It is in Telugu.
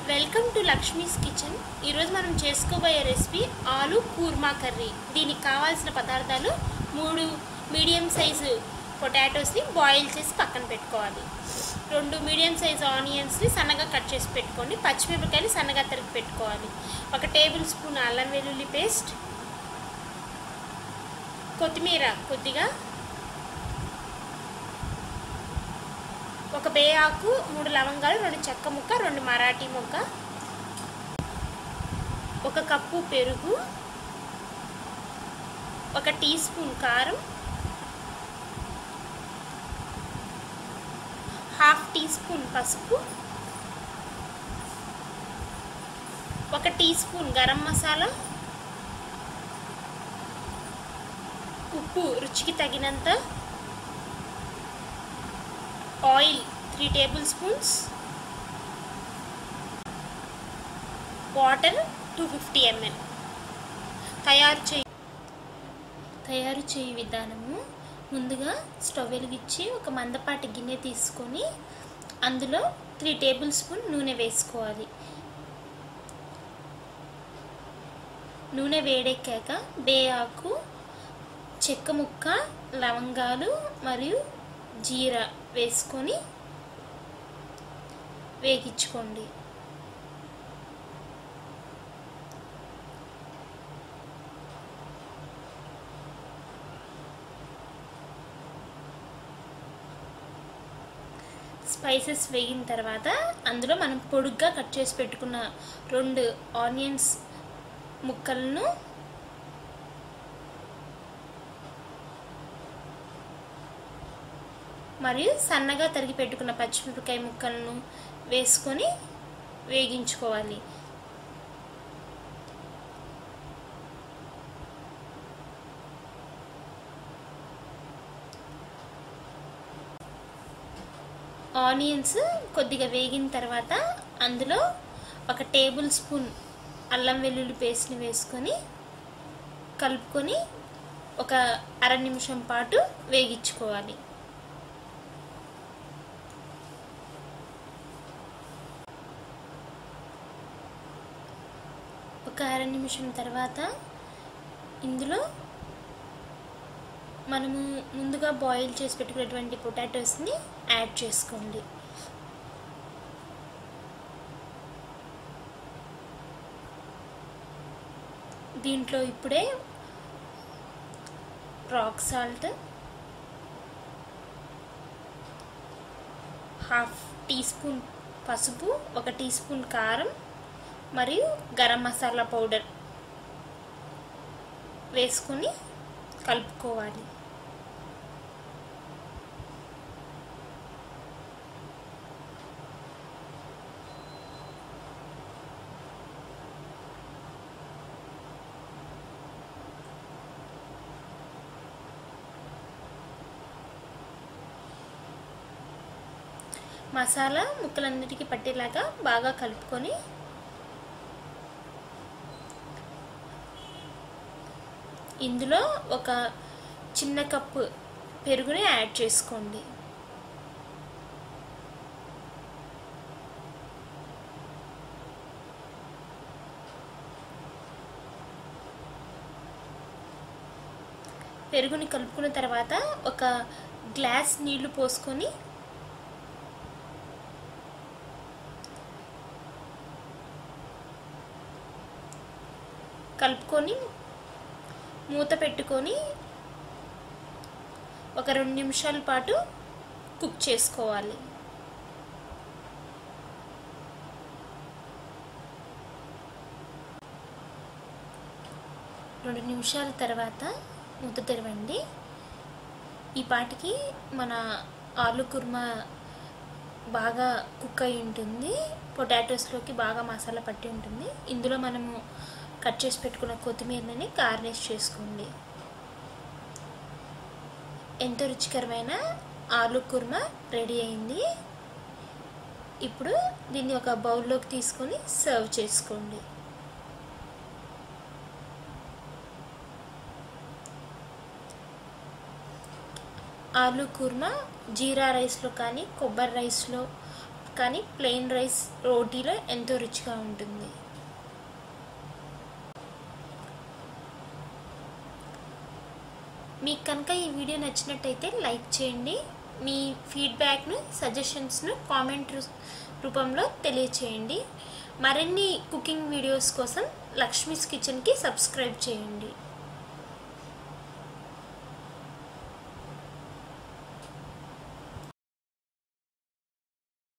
వెల్కమ్ టు లక్ష్మీస్ కిచెన్ ఈరోజు మనం చేసుకోబోయే రెసిపీ ఆలు కూర్మా కర్రీ దీనికి కావాల్సిన పదార్థాలు మూడు మీడియం సైజు పొటాటోస్ని బాయిల్ చేసి పక్కన పెట్టుకోవాలి రెండు మీడియం సైజు ఆనియన్స్ని సన్నగా కట్ చేసి పెట్టుకోండి పచ్చిమిరపకాయలు సన్నగా తరిగి పెట్టుకోవాలి ఒక టేబుల్ స్పూన్ అల్లం వెల్లుల్లి పేస్ట్ కొత్తిమీర కొద్దిగా ఒక బే ఆకు మూడు లవంగాలు రెండు చెక్క ముక్క రెండు మరాఠీ ముక్క ఒక కప్పు పెరుగు ఒక టీ స్పూన్ కారం హాఫ్ టీ స్పూన్ పసుపు ఒక టీ స్పూన్ గరం మసాలా ఉప్పు రుచికి తగినంత oil three tablespoons water two fifty ml తయారు చేయి తయారు చేయి విధానము ముందుగా స్టవ్ వెలిగించి ఒక మందపాటి గిన్నె తీసుకొని అందులో త్రీ టేబుల్ స్పూన్ నూనె వేసుకోవాలి నూనె వేడెక్కాక బే ఆకు చెక్క ముక్క లవంగాలు మరియు జీరా వేసుకొని వేగించుకోండి స్పైసెస్ వేగిన తర్వాత అందులో మనం పొడుగ్గా కట్ చేసి పెట్టుకున్న రెండు ఆనియన్స్ ముక్కలను మరియు సన్నగా తరిగి పెట్టుకున్న పచ్చిమిరపకాయ ముక్కలను వేసుకొని వేగించుకోవాలి ఆనియన్స్ కొద్దిగా వేగిన తర్వాత అందులో ఒక టేబుల్ స్పూన్ అల్లం వెల్లుల్లి పేస్ట్ని వేసుకొని కలుపుకొని ఒక అర నిమిషం పాటు వేగించుకోవాలి ఒక అర నిమిషం తర్వాత ఇందులో మనము ముందుగా బాయిల్ చేసి పెట్టుకున్నటువంటి పొటాటోస్ని యాడ్ చేసుకోండి దీంట్లో ఇప్పుడే rock salt half teaspoon పసుపు ఒక టీ స్పూన్ కారం మరియు గరం మసాలా పౌడర్ వేసుకొని కలుపుకోవాలి మసాలా ముక్కలన్నిటికీ పట్టేలాగా బాగా కలుపుకొని ఇందులో ఒక చిన్న కప్పు పెరుగుని యాడ్ చేసుకోండి పెరుగుని కలుపుకున్న తర్వాత ఒక గ్లాస్ నీళ్లు పోసుకొని కలుపుకొని మూత పెట్టుకొని ఒక రెండు నిమిషాల పాటు కుక్ చేసుకోవాలి రెండు నిమిషాల తర్వాత మూత తెరవండి ఈ పాటికి మన ఆలు కుర్మా బాగా కుక్ అయి ఉంటుంది పొటాటోస్లోకి బాగా మసాలా పట్టి ఉంటుంది ఇందులో మనము కట్ చేసి పెట్టుకున్న కొత్తిమీరని గార్నిష్ చేసుకోండి ఎంతో రుచికరమైన ఆలు కుర్మా రెడీ అయింది ఇప్పుడు దీన్ని ఒక బౌల్లోకి తీసుకొని సర్వ్ చేసుకోండి ఆలు కుర్మా జీరా రైస్లో కానీ కొబ్బరి రైస్లో కానీ ప్లెయిన్ రైస్ రోటీలో ఎంతో రుచిగా ఉంటుంది మీకు కనుక ఈ వీడియో నచ్చినట్టయితే లైక్ చేయండి మీ ఫీడ్బ్యాక్ను సజెషన్స్ను కామెంట్ రూ- రూపంలో తెలియచేయండి మరిన్ని కుకింగ్ వీడియోస్ కోసం లక్ష్మీస్ కిచెన్కి సబ్స్క్రైబ్ చేయండి